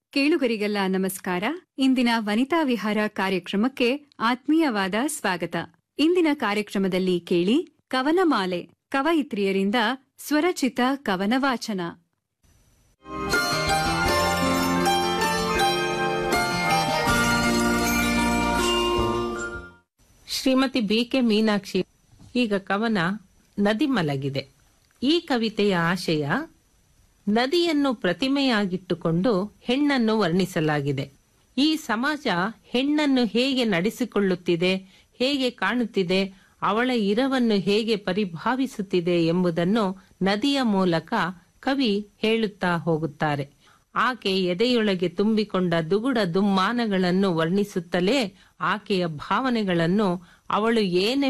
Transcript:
ಕೇಳುಗರಿಗೆಲ್ಲ ನಮಸ್ಕಾರ ಇಂದಿನ ವನಿತಾ ವಿಹಾರ ಕಾರ್ಯಕ್ರಮಕ್ಕೆ ಆತ್ಮೀಯವಾದ ಸ್ವಾಗತ ಇಂದಿನ ಕಾರ್ಯಕ್ರಮದಲ್ಲಿ ಕೇಳಿ ಕವನಮಾಲೆ ಕವಯಿತ್ರಿಯರಿಂದ ಸ್ವರಚಿತ ಕವನ ವಾಚನ ಶ್ರೀಮತಿ ಬಿ ಕೆ ಮೀನಾಕ್ಷಿ ಈಗ ಕವನ ನದಿ ಮಲಗಿದೆ ಈ ಕವಿತೆಯ ಆಶಯ ನದಿಯನ್ನು ಪ್ರತಿಮೆಯಾಗಿಟ್ಟುಕೊಂಡು ಹೆಣ್ಣನ್ನು ವರ್ಣಿಸಲಾಗಿದೆ ಈ ಸಮಾಜ ಹೆಣ್ಣನ್ನು ಹೇಗೆ ನಡೆಸಿಕೊಳ್ಳುತ್ತಿದೆ ಹೇಗೆ ಕಾಣುತ್ತಿದೆ ಅವಳ ಇರವನ್ನು ಹೇಗೆ ಪರಿಭಾವಿಸುತ್ತಿದೆ ಎಂಬುದನ್ನು ನದಿಯ ಮೂಲಕ ಕವಿ ಹೇಳುತ್ತಾ ಹೋಗುತ್ತಾರೆ ಆಕೆ ಎದೆಯೊಳಗೆ ತುಂಬಿಕೊಂಡ ದುಗುಡ ದುಮ್ಮಾನಗಳನ್ನು ವರ್ಣಿಸುತ್ತಲೇ ಆಕೆಯ ಭಾವನೆಗಳನ್ನು ಅವಳು ಏನೆಂಬ